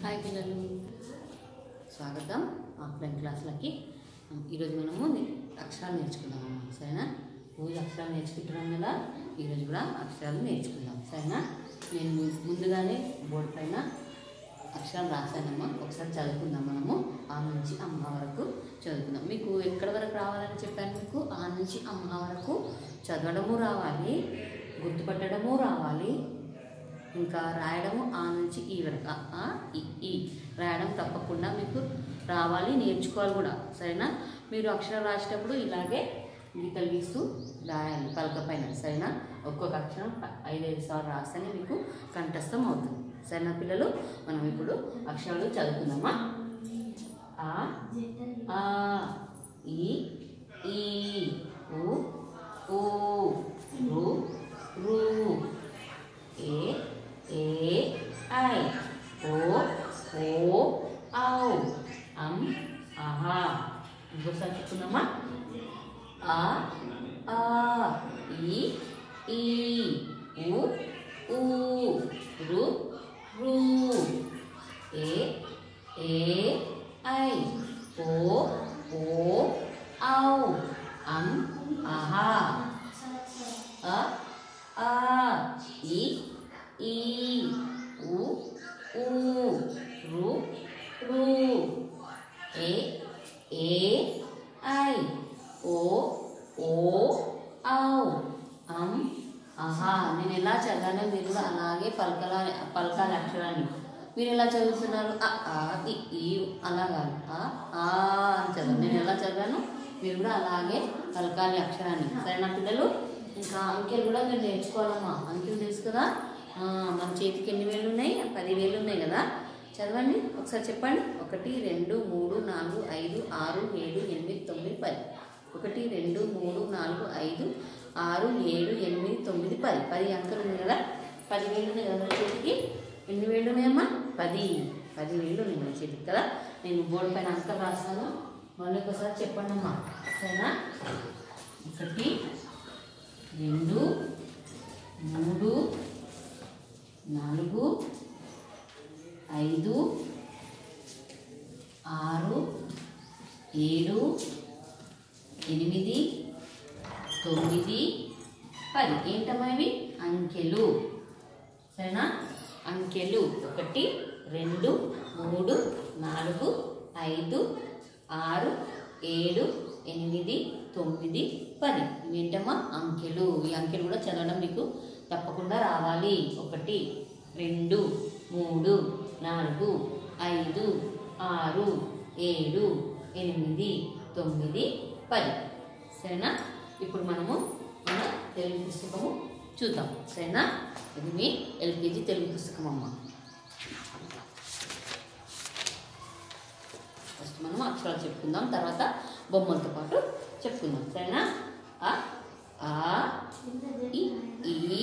hi పిల్లలు స్వాగతం offline క్లాసులకి ఈరోజు మనము ని- అక్షరాలు నేర్చుకుందాం సరేనా రోజు అక్షరాలు నేర్చుకుంటున్నాం కదా ఈరోజు కూడా అక్షరాలు నేర్చుకుందాం సరేనా నేను ము- ముందుగానే బోర్డు పైన అక్షరాలు రాశానమ్మా ఒకసారి చదువుకుందాం మనము ఆ నుంచి అమ్మ వరకు చదువుకుందాం మీకు ఎక్కడి వరకు రావాలని చెప్పాను మీకు ఆ నుంచి అమ్మ వరకు చదవడము రావాలి గుర్తుపట్టడము రావాలి ఇంకా రాయడము ఆ నుంచి ఈ వరకు ఆ, ఆ, ఈ, ఈ రాయడం తప్పకుండా మీకు రావాలి నేర్చుకోవాలి కూడా సరేనా మీరు అక్షరం రాసేటప్పుడు ఇలాగే గీతలు గీస్తూ రాయాలి పలక పైన సరేనా ఒక్కొక్క అక్షరం ప- ఐదైదు సార్లు రాస్తేనే మీకు కంఠస్థం అవుతుంది సరేనా పిల్లలు మనం ఇప్పుడు అక్షరాలు చదువుకుందామా ఆ ఆ ఈ ఈ ఉ ఊ రు రు ఏ ఏ ఐ ఓ ఓ ఔ అం ఆహా ఇంకోసారి చెప్పుకుందామా ఆ ఆ ఈ ఈ ఉ ఊ రు రు ఏ ఏ ఐ ఓ ఓ ఔ అం ఆహా అ ఆ ఇ ఈ ఉ ఊ రు రు ఏ ఏ ఐ ఓ ఓ ఔ అం ఆహా నేను ఎలా చదివానో మీరు కూడా అలాగే పలకల పలకాలి అక్షరాన్ని మీరు ఎలా చదువుతున్నారు అ ఆ ఇ ఈ అలా కాదు ఆ ఆ అని చదవండి నేను ఎలా చదివాను మీరు కూడా అలాగే పలకాలి అక్షరాన్ని సరేనా పిల్లలు ఇంకా అంకెలు కూడా మీరు నేర్చుకోవాలమ్మా అంకెలు తెలుసు కదా ఆ, మన చేతికి ఎన్ని వేలు ఉన్నాయి పది వేలు ఉన్నాయి కదా చదవండి ఒకసారి చెప్పండి ఒకటి రెండు మూడు నాలుగు ఐదు ఆరు ఏడు ఎనిమిది తొమ్మిది పది ఒకటి రెండు మూడు నాలుగు ఐదు ఆరు ఏడు ఎనిమిది తొమ్మిది పది పది అంకెలు ఉన్నాయి కదా పది వేలు ఉన్నాయి కదా మన చేతికి ఎన్ని వేలు ఉన్నాయమ్మా పది పది వేలు ఉన్నాయి మన చేతికి కదా నేను బోర్డు పైన అంకెలు రాస్తాను మళ్ళీ ఒకసారి చెప్పండి అమ్మా సరేనా ఒకటి రెండు మూడు నాలుగు ఐదు ఆరు ఏడు ఎనిమిది తొమ్మిది పది ఏంటమ్మా ఇవి అంకెలు సరేనా అంకెలు ఒకటి రెండు మూడు నాలుగు ఐదు ఆరు ఏడు ఎనిమిది తొమ్మిది పది ఇవేంటమ్మా అంకెలు ఈ అంకెలు కూడా చదవడం మీకు తప్పకుండా రావాలి ఒకటి రెండు మూడు నాలుగు ఐదు ఆరు ఏడు ఎనిమిది తొమ్మిది పది సరేనా ఇప్పుడు మనము మన తెలుగు పుస్తకము చూద్దాం సరేనా ఇది మీ ఎల్కేజీ తెలుగు పుస్తకం అమ్మ ఫస్ట్ మనం అక్షరాలు చెప్పుకుందాం తర్వాత బొమ్మలతో పాటు చెప్పుకుందాం సరేనా ఆ ఆ ఇ ఈ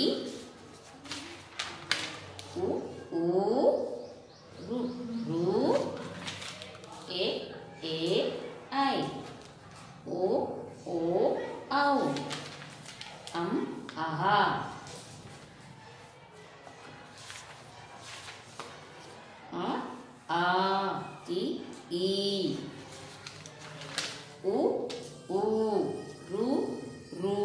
ఉ ఊ రు రు ఏ ఏ ఐ ఓ ఓ ఔ అం ఆహా ఆ ఆ ఇ ఈ ఉ ఊ రు రు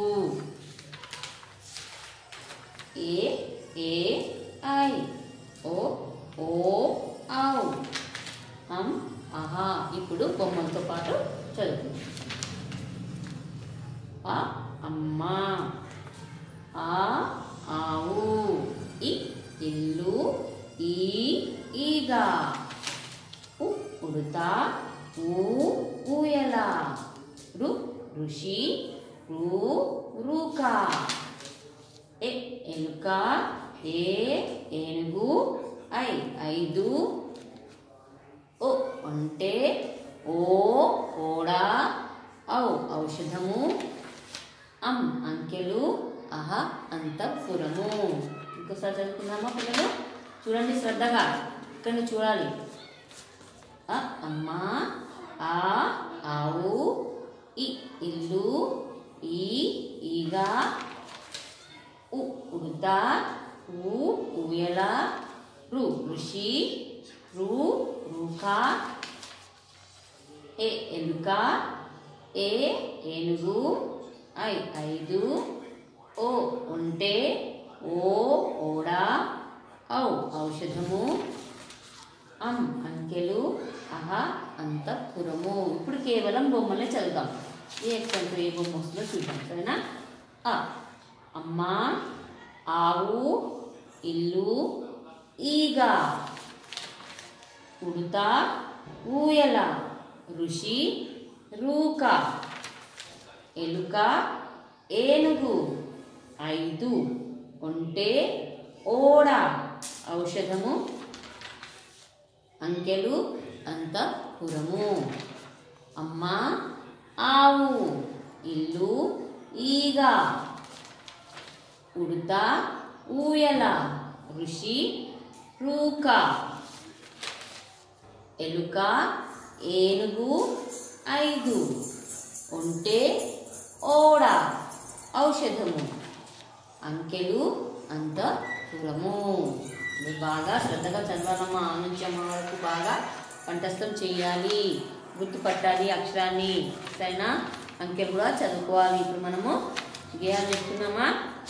ఏ ఏ ఐ ఓ ఓ ఔ అం ఆహా ఇప్పుడు బొమ్మలతో పాటు చదువుకుందాం ఆ అమ్మ ఆ ఆవు ఇ ఇల్లు ఈ ఈగ ఉ ఉడత ఊ ఊయల రు ఋషి రు రూక ఎ ఎలుక ఏ ఏనుగు ఐ ఐదు ఓ అంటే ఓ ఓడ ఔ ఔషధము అం అంకెలు అహ అంతఃపురము ఇంకోసారి చదువుకుందామా పిల్లలు చూడండి శ్రద్ధగా ఇక్కడ నుంచి చూడాలి అ అమ్మ ఆ ఆవు ఇ ఇల్లు ఈ ఈగ ఉ ఉడత ఊ ఊయల రు ఋషి రు రూక ఏ ఎలుక ఏ ఏనుగు ఐ ఐదు ఓ ఉంటే ఓ ఓడ ఔ ఔషధము అం అంకెలు అహ అంతఃపురము ఇప్పుడు కేవలం బొమ్మలే చదువుతాం ఏ ఎక్సంతో ఏ బొమ్మ వస్తుందో చూద్దాం సరేనా అ అమ్మ ఆవు ఇల్లు ఈగ ఉడుత ఊయల ఋషి రూక ఎలుక ఏనుగు ఐదు ఒంటె ఓడ ఔషధము అంకెలు అంతఃపురము అమ్మ ఆవు ఇల్లు ఈగ ఉడుత ఊయల ఋషి రూక ఎలుక ఏనుగు ఐదు ఒంటె ఓడ ఔషధము అంకెలు అంతఃపురము మీరు బాగా శ్రద్ధగా చదవాలమ్మా ఆ నుంచి అమ్మ వరకు బాగా కంఠస్థం చేయాలి గుర్తుపట్టాలి అక్షరాన్ని సరేనా అంకెలు కూడా చదువుకోవాలి ఇప్పుడు మనము గేయాలు చెప్తున్నామా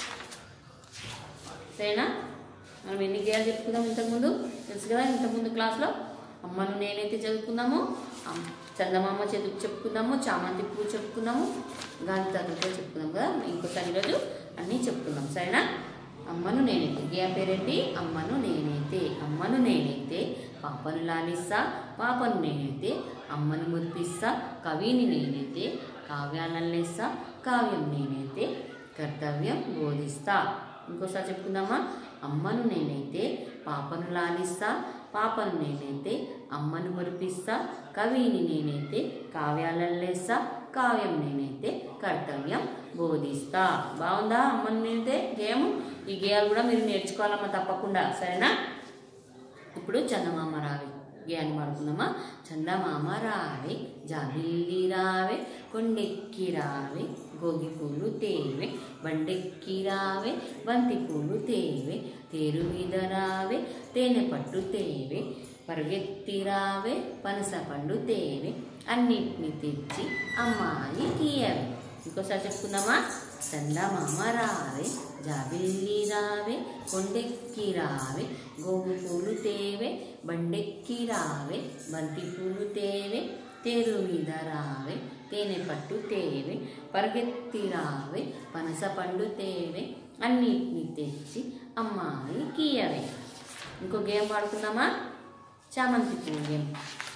సరేనా మనం ఎన్ని గేయాలు చెప్పుకుందాం ఇంతకుముందు తెలుసు కదా ఇంతకుముందు క్లాస్లో అమ్మను నేనైతే చదువుకుందాము అమ్- చందమామ చదువు చెప్పుకుందాము చామంతి పువ్వు చెప్పుకుందాము గాంధీ తాతతో చెప్పుకుందాం కదా ఇంకోసారి ఈరోజు అన్నీ చెప్పుకుందాం సరేనా అమ్మను నేనైతే గేయ పేరేంటి అమ్మను నేనైతే అమ్మను నేనైతే పాపను లాలిస్తా పాపను నేనైతే అమ్మను మురిపిస్తా కవిని నేనైతే కావ్యాలల్లేస్తా కావ్యం నేనైతే కర్తవ్యం బోధిస్తా ఇంకోసారి చెప్పుకుందామా అమ్మను నేనైతే పాపను లాలిస్తా పాపను నేనైతే అమ్మను మురిపిస్తా కవిని నేనైతే కావ్యాలల్లేస్తా కావ్యం నేనైతే కర్తవ్యం బోధిస్తా బాగుందా అమ్మను నేనైతే గేమ్ ఈ గేయాలు కూడా మీరు నేర్చుకోవాలమ్మా తప్పకుండా సరేనా ఇప్పుడు చందమామ రావే గేయాన్ని పాడుకుందామా చందమామ రావే జాబిల్లి రావే కొండెక్కి రావే గోగి పూలు తేవే బండెక్కి రావే బంతి పూలు తేవే తేరు మీద రావే తేనె పట్టు తేవే పరుగెత్తి రావే పనస పండు తేవే అన్నిటిని తెచ్చి అమ్మాయి గీయవే ఇంకోసారి చెప్పుకుందామా చందమామ రావే జాబిల్లి రావే కొండెక్కి రావే గోగు పూలు తేవే బండెక్కి రావే బంతి పూలు తేవే తేరు మీద రావే తేనె పట్టు తేవే పరిగెత్తి రావే పనస పండు తేవే అన్నిటిని తెచ్చి అమ్మాయి గీయవే ఇంకో గేమ్ ఆడుకుందామా చామంతి పువ్వు గేమ్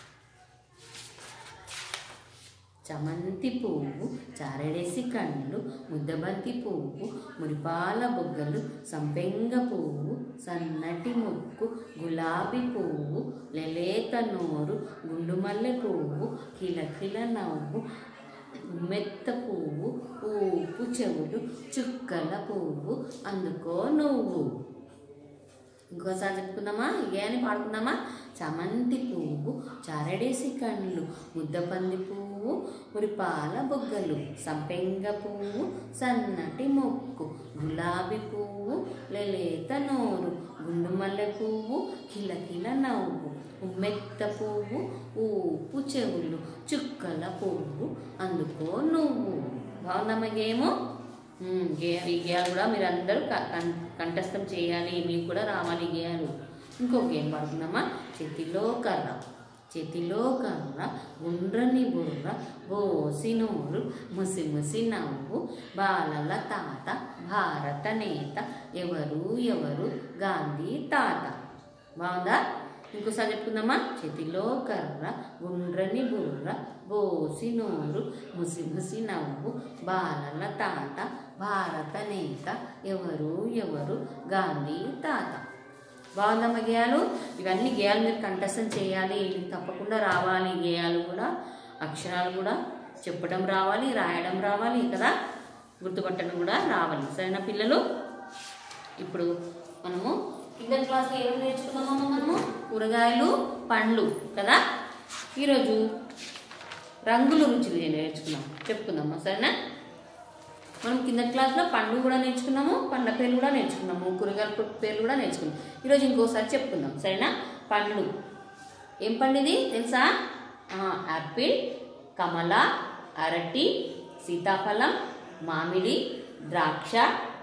చమంతి పువ్వు చారడేసి కళ్ళు ముద్దబంతి పువ్వు మురిపాల బొగ్గలు సంపెంగ పువ్వు సన్నటి ముక్కు గులాబీ పువ్వు లెలేత నోరు గుండుమల్లె పువ్వు కిలకిల నవ్వు మెత్త పువ్వు ఊపు చెవులు చుక్కల పువ్వు అందుకో నువ్వు ఇంకోసారి చెప్పుకుందామా ఇగే అని పాడుకుందామా చామంతి పువ్వు చారడేసి కళ్ళు ముద్దపంది పువ్వు ఉరిపాల బొగ్గలు సంపెంగ పువ్వు సన్నటి మొక్కు గులాబీ పువ్వు లెలేత నోరు గుండుమల్లె పువ్వు కిలకిల నవ్వు ఉమ్మెత్త పువ్వు ఊపు చెవులు చుక్కల పువ్వు అందుకో నువ్వు బాగుందమ్మా గేము ఉమ్, గే ఈ గేయాలు కూడా మీరు అందరూ క- కం- కంఠస్థం చేయాలి మీకు కూడా రావాలి ఈ గేయాలు ఇంకో గేమ్ పాడుకుందామా చేతిలో కర్ర చేతిలో కర్ర గుండ్రని బుర్ర బోసి నోరు ముసి ముసి నవ్వు బాలల తాత భారత నేత ఎవరు ఎవరు గాంధీ తాత బాగుందా ఇంకోసారి చెప్పుకుందామా చేతిలో కర్ర గుండ్రని బుర్ర బోసి నోరు ముసి ముసి నవ్వు బాలల తాత భారత నేత ఎవరు ఎవరు గాంధీ తాత బాగుందమ్మ గేయాలు ఇవన్నీ గేయాలు మీరు కంఠస్థం చేయాలి మీకు తప్పకుండా రావాలి ఈ గేయాలు కూడా అక్షరాలు కూడా చెప్పడం రావాలి రాయడం రావాలి కదా గుర్తుపట్టడం కూడా రావాలి సరేనా పిల్లలు ఇప్పుడు మనము కింద క్లాస్లో ఏం నేర్చుకున్నామమ్మా మనము కూరగాయలు పండ్లు కదా ఈరోజు రంగుల రుచులు నేర్చుకున్నాం చెప్పుకుందామా సరేనా మనం కింద క్లాస్లో పండ్లు కూడా నేర్చుకున్నాము పండ్ల పేర్లు కూడా నేర్చుకున్నాము కూరగాయల పేర్లు కూడా నేర్చుకున్నాం ఈరోజు ఇంకోసారి చెప్పుకుందాం సరేనా పండ్లు ఏం పండు ఇది తెలుసా ఆ, యాపిల్ కమల అరటి సీతాఫలం మామిడి ద్రాక్ష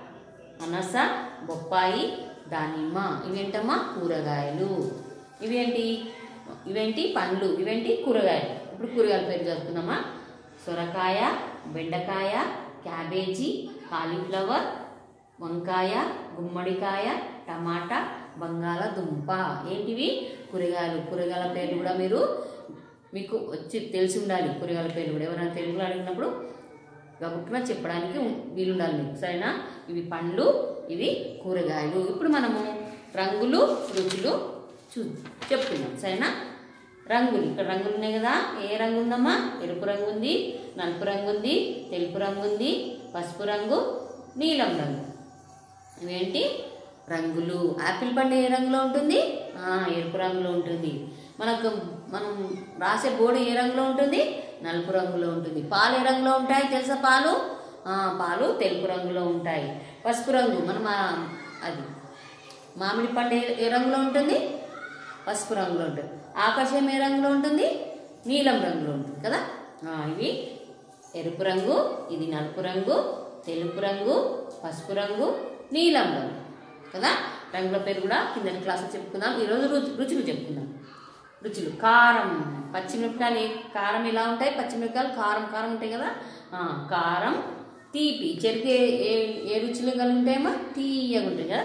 అనస బొప్పాయి దానిమ్మ ఇవేంటమ్మా కూరగాయలు ఇవేంటి ఇవేంటి పండ్లు ఇవేంటి కూరగాయలు ఇప్పుడు కూరగాయల పేరు చదువుకుందామా సొరకాయ బెండకాయ క్యాబేజీ కాలీఫ్లవర్ వంకాయ గుమ్మడికాయ టమాటా బంగాళదుంప ఏంటివి కూరగాయలు కూరగాయల పేర్లు కూడా మీరు మీకు వచ్చి తెలిసి ఉండాలి కూరగాయల పేర్లు కూడా ఎవరైనా తెలుగులో అడిగినప్పుడు గబుక్కున చెప్పడానికి ఉం- వీలుండాలి మీకు సరేనా ఇవి పండ్లు ఇవి కూరగాయలు ఇప్పుడు మనము రంగులు రుచులు చూ చెప్పుకుందాం సరేనా రంగులు ఇక్కడ రంగులు ఉన్నాయి కదా ఏ రంగు ఉందమ్మా ఎరుపు రంగు ఉంది నలుపు రంగు ఉంది తెలుపు రంగు ఉంది పసుపు రంగు నీలం రంగు ఇవేంటి రంగులు యాపిల్ పండు ఏ రంగులో ఉంటుంది ఆ, ఎరుపు రంగులో ఉంటుంది మనకు మనం రాసే బోర్డు ఏ రంగులో ఉంటుంది నలుపు రంగులో ఉంటుంది పాలు ఏ రంగులో ఉంటాయి తెలుసా పాలు ఆ, పాలు తెలుపు రంగులో ఉంటాయి పసుపు రంగు మనం ఆ, అది మామిడి పండు ఏ- ఏ రంగులో ఉంటుంది పసుపు రంగులో ఉంటుంది ఆకాశం ఏ రంగులో ఉంటుంది నీలం రంగులో ఉంటుంది కదా ఆ, ఇవి ఎరుపు రంగు ఇది నలుపు రంగు తెలుపు రంగు పసుపు రంగు నీలం రంగు కదా రంగుల పేరు కూడా కిందటి క్లాసులో చెప్పుకుందాం ఈరోజు రుచి రుచులు చెప్పుకుందాం రుచులు కారం పచ్చిమిరపకాయలు ఏ కారం ఎలా ఉంటాయి పచ్చిమిరపకాయలు కారం కారం ఉంటాయి కదా ఆ, కారం తీపి చెరుకు ఏ ఏ- ఏ రుచులు కలిగి ఉంటాయమ్మా తీయగా ఉంటాయి కదా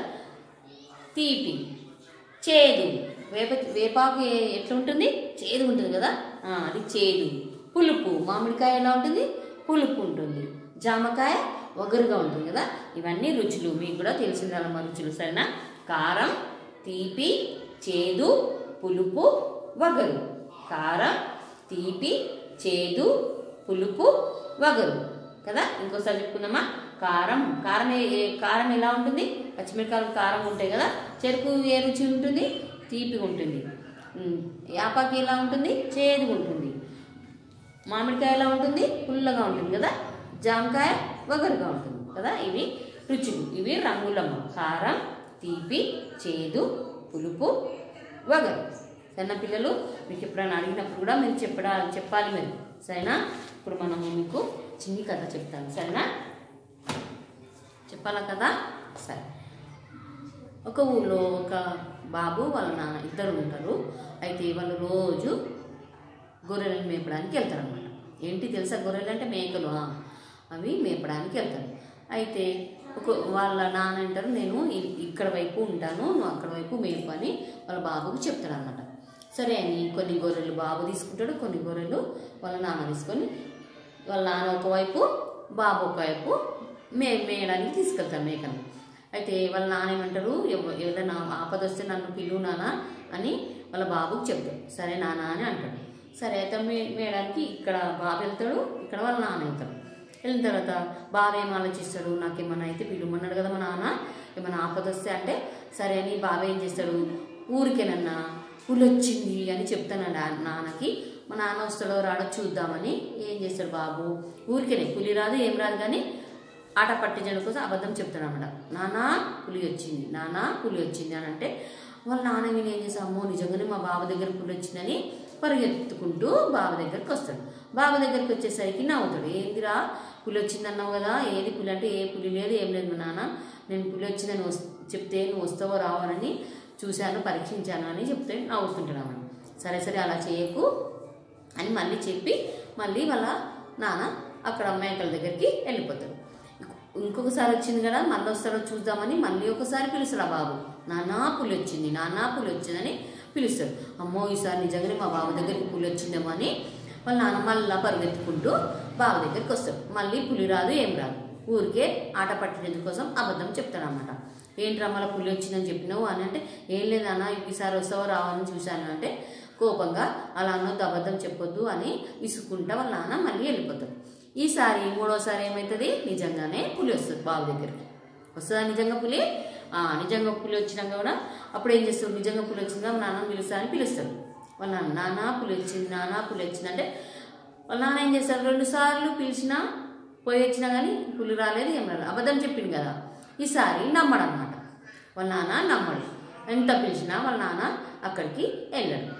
తీపి చేదు వేప వేపాకు ఏ- ఎట్లా ఉంటుంది చేదు ఉంటుంది కదా ఆ, అది చేదు పులుపు మామిడికాయ ఎలా ఉంటుంది పులుపు ఉంటుంది జామకాయ ఒగరుగా ఉంటుంది కదా ఇవన్నీ రుచులు మీకు కూడా తెలిసిందమ్మా రుచులు సరేనా కారం తీపి చేదు పులుపు వగరు కారం తీపి చేదు పులుపు వగరు కదా ఇంకోసారి చెప్పుకుందామా కారం కారం ఏ- ఏ- కారం ఎలా ఉంటుంది పచ్చిమిరకాయలు కారం ఉంటాయి కదా చెరుకు ఏ రుచి ఉంటుంది తీపి ఉంటుంది ఉమ్, యాపాకి ఎలా ఉంటుంది చేదుగా ఉంటుంది మామిడికాయ ఎలా ఉంటుంది పుల్లగా ఉంటుంది కదా జామకాయ వగరుగా ఉంటుంది కదా ఇవి రుచులు ఇవి రంగులమ్మ కారం తీపి చేదు పులుపు వగరు సరేనా పిల్లలు మీకు ఎప్పుడైనా అడిగినప్పుడు కూడా మీరు చెప్పడా చెప్పాలి మీరు సరేనా ఇప్పుడు మనము మీకు చిన్ని కథ చెప్తాను సరేనా చెప్పాలా కదా సరే ఒక ఊళ్ళో ఒక బాబు వాళ్ళ నాన్న ఇద్దరు ఉంటారు అయితే వాళ్ళు రోజు గొర్రెలను మేపడానికి వెళ్తారు అనమాట ఏంటి తెలుసా గొర్రెలు అంటే మేకలు ఆ, అవి మేపడానికి వెళ్తారు అయితే ఒక వాళ్ళ నాన్న అంటారు నేను ఇ- ఇక్కడ వైపు ఉంటాను నువ్వు అక్కడ వైపు మేపు అని వాళ్ళ బాబుకు చెప్తాడు అనమాట సరే అని కొన్ని గొర్రెలు బాబు తీసుకుంటాడు కొన్ని గొర్రెలు వాళ్ళ నాన్న తీసుకొని వాళ్ళ నాన్న ఒకవైపు బాబు ఒకవైపు మే మేయడానికి తీసుకెళ్తారు మేకను అయితే వాళ్ళ నాన్న ఏమంటారు ఎవ- ఏదైనా ఆపద వస్తే నన్ను పిలువు నాన్న అని వాళ్ళ బాబుకి చెప్తాడు సరే నాన్న అని అంటాడు సరే అయితే మే మేయడానికి ఇక్కడ బాబు వెళ్తాడు ఇక్కడ వాళ్ళ నాన్న వెళ్తాడు వెళ్ళిన తర్వాత బాబు ఏం ఆలోచిస్తాడు నాకేమన్నా అయితే పిలువమన్నాడు కదా మా నాన్న ఏమైనా ఆపద వస్తే అంటే సరే అని బాబు ఏం చేస్తాడు ఊరికేనన్నా పులి వచ్చింది అని చెప్తానండి ఆ నాన్నకి మా నాన్న వస్తాడో రాడో చూద్దామని ఏం చేస్తాడు బాబు ఊరికేనే పులి రాదు ఏం రాదు కానీ ఆట పట్టించడం కోసం అబద్ధం చెప్తాడు అనమాట నాన్న పులి వచ్చింది నాన్న పులి వచ్చింది అని అంటే వాళ్ళ నాన్న విని ఏం చేస్తాడు అమ్మో నిజంగానే మా బాబు దగ్గర పులి వచ్చిందని పరిగెత్తుకుంటూ బాబు దగ్గరికి వస్తాడు బాబు దగ్గరికి వచ్చేసరికి నవ్వుతాడు ఏందిరా పులి వచ్చింది అన్నావు కదా ఏది పులి అంటే ఏ పులి లేదు ఏం లేదు మా నాన్న నేను పులి వచ్చిందని వస్ చెప్తే నువ్వు వస్తావో రావని చూశాను పరీక్షించాను అని చెప్తే నవ్వుతుంటాడు అన్నమాట సరే సరే అలా చేయకు అని మళ్ళీ చెప్పి మళ్ళీ వాళ్ళ నాన్న అక్కడ మేకల దగ్గరికి వెళ్ళిపోతాడు ఇంకొకసారి వచ్చింది కదా మళ్ళీ వస్తాడో చూద్దామని మళ్ళీ ఒకసారి పిలుస్తాడు ఆ బాబు నానా పులి వచ్చింది నానా పులి వచ్చిందని పిలుస్తాడు అమ్మో ఈసారి నిజంగానే మా బాబు దగ్గరికి పులి వచ్చిందేమో అని వాళ్ళ నాన్న మళ్ళీ పరిగెత్తుకుంటూ బాబు దగ్గరికి వస్తాడు మళ్ళీ పులి రాదు ఏం రాదు ఊరికే ఆట పట్టినందుకు కోసం అబద్ధం చెప్తాడు అనమాట ఏంట్రా మళ్ళీ పులి వచ్చిందని చెప్పినావు అని అంటే ఏం లేదన్నా ఈసారి వస్తావో రావని చూశాను అంటే కోపంగా అలా అన్నొద్దు అబద్ధం చెప్పొద్దు అని విసుక్కుంటా వాళ్ళ నాన్న మళ్ళీ వెళ్ళిపోతాడు ఈసారి మూడోసారి ఏమవుతుంది నిజంగానే పులి వస్తుంది బాబు దగ్గరికి వస్తుందా నిజంగా పులి ఆ, నిజంగా పులి వచ్చినాక కూడా అప్పుడు ఏం చేస్తాడు నిజంగా పులి వచ్చిందా నాన్న పిలుస్తా అని పిలుస్తాడు వాళ్ళ నాన్న నాన్న పులి వచ్చింది నాన్న పులి వచ్చింది అంటే వాళ్ళ నాన్న ఏం చేస్తారు రెండు సార్లు పిలిచినా పోయి వచ్చినా కానీ పులి రాలేదు ఏం రాలేదు అబద్ధం చెప్పింది కదా ఈసారి నమ్మడు అనమాట వాళ్ళ నాన్న నమ్మడు ఎంత పిలిచినా వాళ్ళ నాన్న అక్కడికి వెళ్ళడు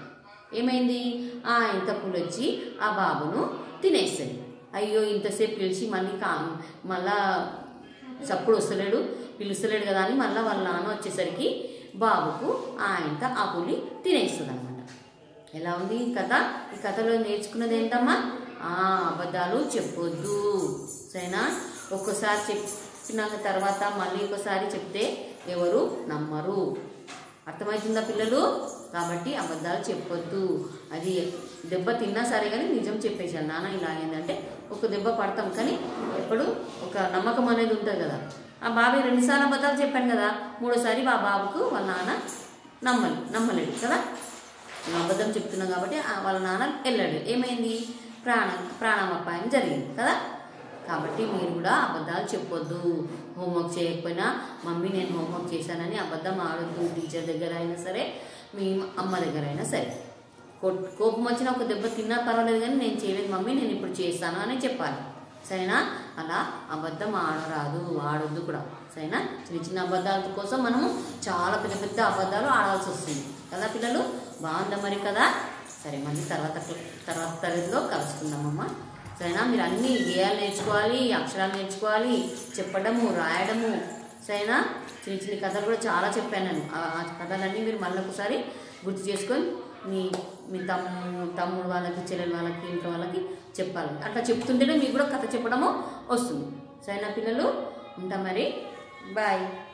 ఏమైంది ఆ ఇంత పులి వచ్చి ఆ బాబును తినేస్తుంది అయ్యో ఇంతసేపు పిలిచి మళ్ళీ కా మళ్ళా చప్పుడు వస్తలేడు పిలుస్తలేడు కదా అని మళ్ళీ వాళ్ళ నాన్న వచ్చేసరికి బాబుకు ఆయంత ఆ పులి తినేస్తుంది అనమాట ఎలా ఉంది ఈ కథ ఈ కథలో నేర్చుకున్నది ఏంటమ్మా ఆ అబద్ధాలు చెప్పొద్దు సరేనా ఒక్కసారి చెప్పిన తర్వాత మళ్ళీ ఒకసారి చెప్తే ఎవరు నమ్మరు అర్థమవుతుందా పిల్లలు కాబట్టి అబద్ధాలు చెప్పొద్దు అది దెబ్బ తిన్నా సరే కానీ నిజం చెప్పేసాను నాన్న ఇలా అయిందంటే ఒక దెబ్బ పడతాం కానీ ఎప్పుడు ఒక నమ్మకం అనేది ఉంటుంది కదా ఆ బాబాయ్ రెండుసార్లు అబద్ధాలు చెప్పాను కదా మూడోసారి ఆ బాబుకు వాళ్ళ నాన్న నమ్మలి నమ్మలేడు కదా నేను అబద్ధం చెప్తున్నాం కాబట్టి ఆ వాళ్ళ నాన్న వెళ్ళాడు ఏమైంది ప్రాణ ప్రాణం అపాయం జరిగింది కదా కాబట్టి మీరు కూడా అబద్ధాలు చెప్పొద్దు హోంవర్క్ చేయకపోయినా మమ్మీ నేను హోంవర్క్ చేశానని అబద్ధం ఆడొద్దు టీచర్ దగ్గర అయినా సరే మీ అమ్మ దగ్గర అయినా సరే కొట్- కోపం వచ్చినా ఒక దెబ్బ తిన్నా పర్వాలేదు కానీ నేను చేయలేదు మమ్మీ నేను ఇప్పుడు చేస్తాను అని చెప్పాలి సరేనా అలా అబద్ధం ఆడరాదు ఆడొద్దు కూడా సరేనా చిన్న చిన్న అబద్ధాల కోసం మనము చాలా పెద్ద పెద్ద అబద్ధాలు ఆడాల్సి వస్తుంది కదా పిల్లలు బాగుందా మరి కదా సరే మళ్ళీ తర్వాత క్ల- తర్వాత తరగతిలో కలుసుకుందామమ్మా సరేనా మీరు అన్ని గేయాలు నేర్చుకోవాలి అక్షరాలు నేర్చుకోవాలి చెప్పడము రాయడము సరేనా చిన్న చిన్న కథలు కూడా చాలా చెప్పాను నేను ఆ ఆ కథలన్నీ మీరు మళ్ళీ ఒకసారి గుర్తు చేసుకొని మీ మీ తమ్ము తమ్ముడు వాళ్ళకి చెల్లెలు వాళ్ళకి ఇంట్లో వాళ్ళకి చెప్పాలి అట్లా చెప్తుంటేనే మీకు కూడా కథ చెప్పడము వస్తుంది సరేనా పిల్లలు ఉంటాం మరి బాయ్